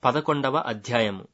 పదకొండవ అధ్యాయము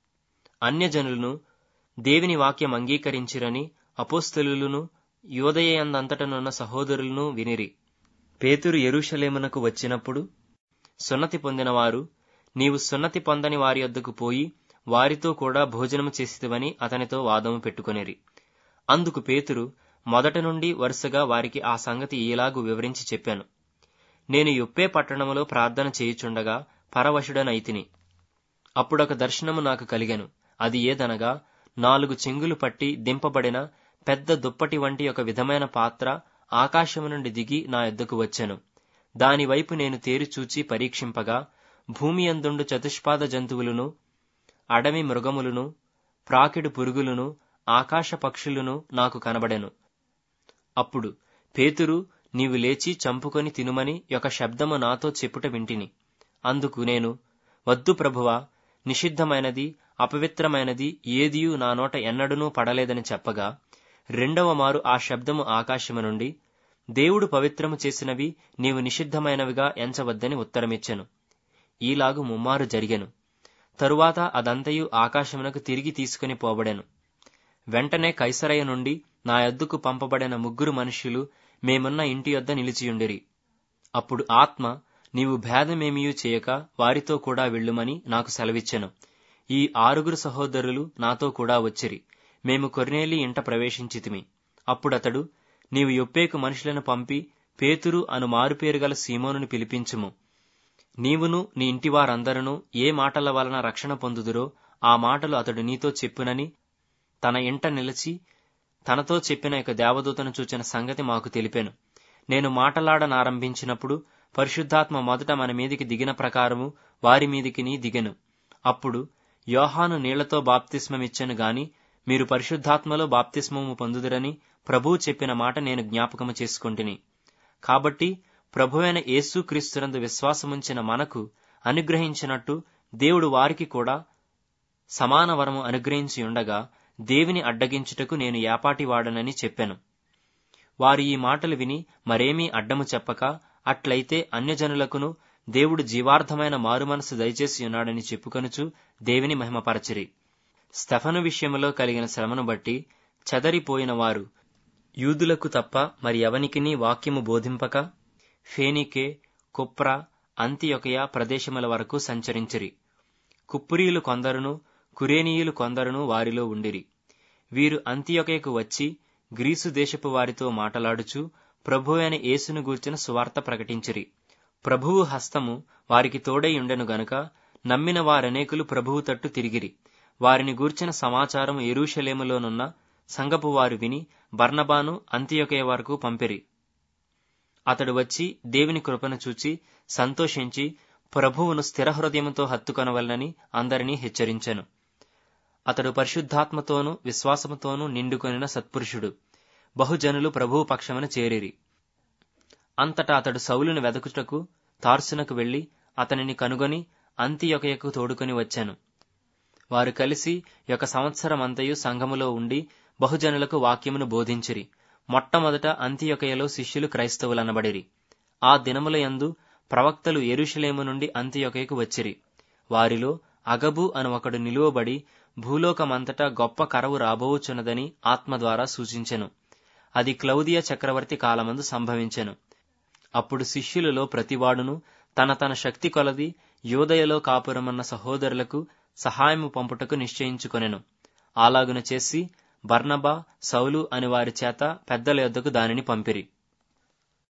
అన్యజనులను దేవుని వాక్యం అంగీకరించిరని అపోస్తలులను యోదయందంతటనున్న సహోదరులను వినిరి పేతురు ఎరుషలేమునకు వచ్చినప్పుడు సున్నతి పొందినవారు నీవు సున్నతి పొందని వారి వద్దకు పోయి వారితో కూడా భోజనము చేసిదివని అతనితో వాదము పెట్టుకొనిరి అందుకు పేతురు మొదట నుండి వరుసగా వారికి ఆ సంగతి ఈలాగు వివరించి చెప్పాను నేను యొప్పే పట్టణములో ప్రార్థన చేయుచుండగా పరవశుడనైతిని అప్పుడొక దర్శనము నాకు కలిగెను అది ఏదనగా నాలుగు చెంగులు పట్టి దింపబడిన పెద్ద దుప్పటి వంటి ఒక విధమైన పాత్ర ఆకాశము నుండి దిగి నా యొద్దకు వచ్చెను దానివైపు నేను తేరి చూచి పరీక్షింపగా భూమి అందుండు చతుష్పాద జంతువులను అడవి మృగములను ప్రాకిడు పురుగులను ఆకాశ పక్షులను నాకు కనబడెను అప్పుడు పేతురు నీవు లేచి చంపుకొని తినుమని ఒక శబ్దము నాతో చెప్పుట వింటిని అందుకు నేను వద్దు ప్రభువా నిషిద్ధమైనది అపవిత్రమైనది ఏదియూ నా నోట ఎన్నడూనూ పడలేదని చెప్పగా రెండవ మారు ఆ శబ్దము ఆకాశము నుండి దేవుడు పవిత్రము చేసినవి నీవు నిషిద్ధమైనవిగా ఎంచవద్దని ఉత్తరమిచ్చెను ఈలాగు ముమ్మారు జరిగెను తరువాత అదంతయు ఆకాశమునకు తిరిగి తీసుకుని పోబడెను వెంటనే కైసరయ నుండి నా యొద్దకు పంపబడిన ముగ్గురు మనుష్యులు మేమున్న ఇంటి యొద్ద నిలిచియుండిరి అప్పుడు ఆత్మ నీవు భేదమేమియూ చేయక వారితో కూడా వెళ్ళుమని నాకు సెలవిచ్చెను ఈ ఆరుగురు సహోదరులు నాతో కూడా వచ్చిరి మేము కొర్నేలి ఇంట ప్రవేశించితిమి అప్పుడతడు నీవు యొప్పేకు మనుషులను పంపి పేతురు అను మారుపేరు గల సీమోనుని పిలిపించుము నీవును నీ ఇంటివారందరూ ఏ మాటల వలన రక్షణ పొందుదురో ఆ మాటలు అతడు నీతో చెప్పునని తన ఇంట నిలిచి తనతో చెప్పిన యొక్క దేవదూతను చూచిన సంగతి మాకు తెలిపాను నేను మాటలాడనారంభించినప్పుడు పరిశుద్ధాత్మ మొదట మన మీదికి దిగిన ప్రకారము వారి మీదికి దిగెను అప్పుడు యోహాను నీళ్లతో బాప్తిస్మమిచ్చెను గాని మీరు పరిశుద్ధాత్మలో బాప్తిస్మము పొందుదురని ప్రభువు చెప్పిన మాట నేను జ్ఞాపకము చేసుకొంటిని కాబట్టి ప్రభువైన యేసుక్రీస్తునందు విశ్వాసముంచిన మనకు అనుగ్రహించినట్టు దేవుడు వారికి కూడా సమాన వరము అనుగ్రహించి ఉండగా దేవిని అడ్డగించుటకు నేను ఏపాటి వాడనని చెప్పాను వారు ఈ మాటలు విని మరేమీ అడ్డము చెప్పక అట్లయితే అన్యజనులకును దేవుడు జీవార్థమైన మారుమనసు దయచేసి ఉన్నాడని చెప్పుకొనుచు దేవిని మహిమపరచిరి స్టెఫను విషయములో కలిగిన శ్రమను బట్టి చెదరిపోయిన వారు యూదులకు తప్ప మరి ఎవనికిని వాక్యము బోధింపక ఫేనికే కుప్ర అంతియొకయ ప్రదేశముల వరకు సంచరించిరి కుప్పురీయులు కొందరును కురేనీయులు కొందరును వారిలో ఉండిరి వీరు అంత్యొకయకు వచ్చి గ్రీసు దేశపు వారితో మాటలాడుచు ప్రభు అయిన యేసును గూర్చిన సువార్త ప్రకటించిరి ప్రభువు హస్తము వారికి తోడై ఉండెను గనుక నమ్మిన వారనేకులు ప్రభువు తట్టు తిరిగిరి వారిని గూర్చిన సమాచారం ఎరూషలేములోనున్న సంగపు వారు విని బర్నబాను అంత్యొకయ వరకు పంపిరి అతడు వచ్చి దేవుని కృపను చూచి సంతోషించి ప్రభువును స్థిర హృదయముతో హత్తుకొనవలనని అందరినీ హెచ్చరించెను అతడు పరిశుద్ధాత్మతోనూ విశ్వాసముతోనూ నిండుకొనిన సత్పురుషుడు బహుజనులు ప్రభువు పక్షమున చేరిరి అంతటా అతడు సౌలుని వెదకుటకు తార్సునకు వెళ్లి అతనిని కనుగొని అంతియొకయకు తోడుకొని వచ్చాను వారు కలిసి ఒక సంవత్సరమంతయు సంఘములో ఉండి బహుజనులకు వాక్యమును బోధించిరి మొట్టమొదట అంత్యొకయలో శిష్యులు క్రైస్తవులనబడిరి ఆ దినముల యందు ప్రవక్తలు ఎరుషలేము నుండి అంత్యొకయకు వచ్చిరి వారిలో అగబు అని ఒకడు నిలువబడి భూలోకమంతటా గొప్ప కరవు రాబోవుచున్నదని ఆత్మ ద్వారా సూచించెను అది క్లౌదియ చక్రవర్తి కాలమందు సంభవించెను అప్పుడు శిష్యులలో ప్రతివాడును తన తన శక్తి కొలది యోదయలో కాపురమన్న సహోదరులకు సహాయము పంపుటకు నిశ్చయించుకొనెను అలాగున చేసి బర్నబా సౌలు అని వారి చేత పెద్దల యొద్దకు దానిని పంపిరి